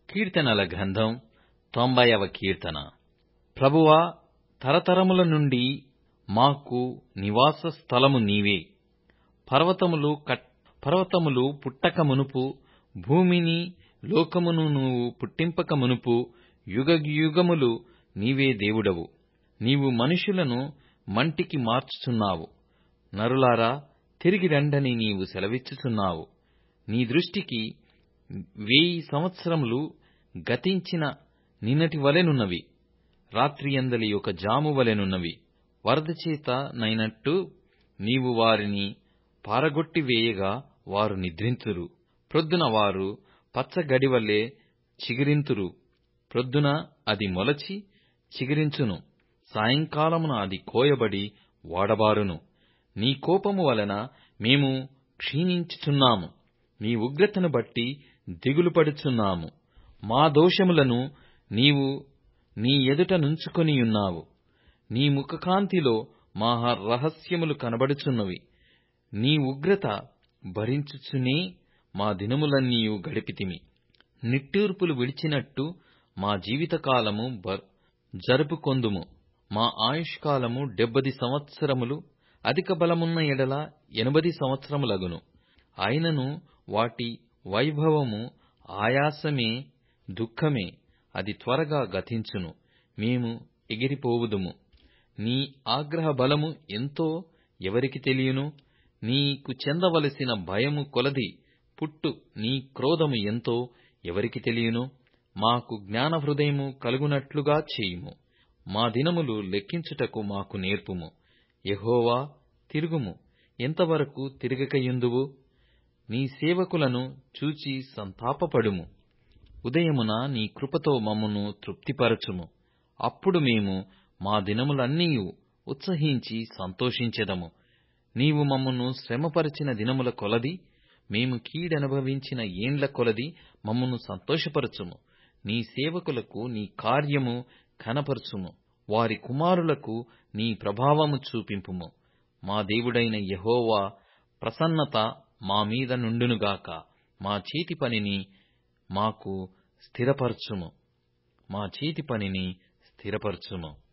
కీర్తనల గ్రంథం తొంభైవ కీర్తన ప్రభువా తరతరముల నుండి మాకు నివాస స్థలము నీవే పర్వతములు కట్ పర్వతములు పుట్టక మునుపు భూమిని లోకమును నువ్వు పుట్టింపక మునుపు యుగయుగములు నీవే దేవుడవు నీవు మనుషులను మంటికి మార్చుచున్నావు నరులారా తిరిగి రండని నీవు సెలవిచ్చుచున్నావు నీ దృష్టికి వేయి సంవత్సరములు గతించిన నిన్నటి వలెనున్నవి రాత్రియందలి ఒక జాము వలెనున్నవి వరదచేత నైనట్టు నీవు వారిని పారగొట్టివేయగా వారు నిద్రింతురు ప్రొద్దున వారు పచ్చగడివలె చిగురింతురు ప్రొద్దున అది మొలచి చిగురించును సాయంకాలమున అది కోయబడి వాడబారును నీ కోపము వలన మేము క్షీణించుచున్నాము నీ ఉగ్రతను బట్టి దిగులుపడుచున్నాము మా దోషములను నీవు నీ ఎదుట నుంచుకొనియున్నావు నీ ముఖకాంతిలో మా రహస్యములు కనబడుచున్నవి నీ ఉగ్రత భరించుచునే మా దినములన్నీయు గడిపితిమి నిట్టూర్పులు విడిచినట్టు మా జీవితకాలము జరుపుకొందుము మా ఆయుష్కాలము డెబ్బది సంవత్సరములు అధిక బలమున్న ఎడల ఎనభది సంవత్సరములగును అయినను వాటి వైభవము ఆయాసమే దుఃఖమే అది త్వరగా గతించును మేము ఎగిరిపోవుదుము నీ ఆగ్రహ బలము ఎంతో ఎవరికి తెలియను నీకు చెందవలసిన భయము కొలది పుట్టు నీ క్రోధము ఎంతో ఎవరికి తెలియను మాకు జ్ఞాన హృదయము కలుగునట్లుగా చేయుము మా దినములు లెక్కించుటకు మాకు నేర్పుము యెహోవా తిరుగుము ఎంతవరకు తిరగకయుందువు నీ సేవకులను చూచి సంతాపపడుము ఉదయమున నీ కృపతో మమ్మను తృప్తిపరచుము అప్పుడు మేము మా దినములన్నీయు ఉత్సహించి సంతోషించెదము నీవు మమ్మను శ్రమపరిచిన దినముల కొలది మేము కీడనుభవించిన ఏండ్ల కొలది మమ్మను సంతోషపరచుము నీ సేవకులకు నీ కార్యము కనపరచుము వారి కుమారులకు నీ ప్రభావము చూపింపుము మా దేవుడైన యెహోవా ప్రసన్నత మా మీద నుండునుగాక మా చేతి పనిని మాకు స్థిరపరచుము మా చేతి పనిని స్థిరపరచుము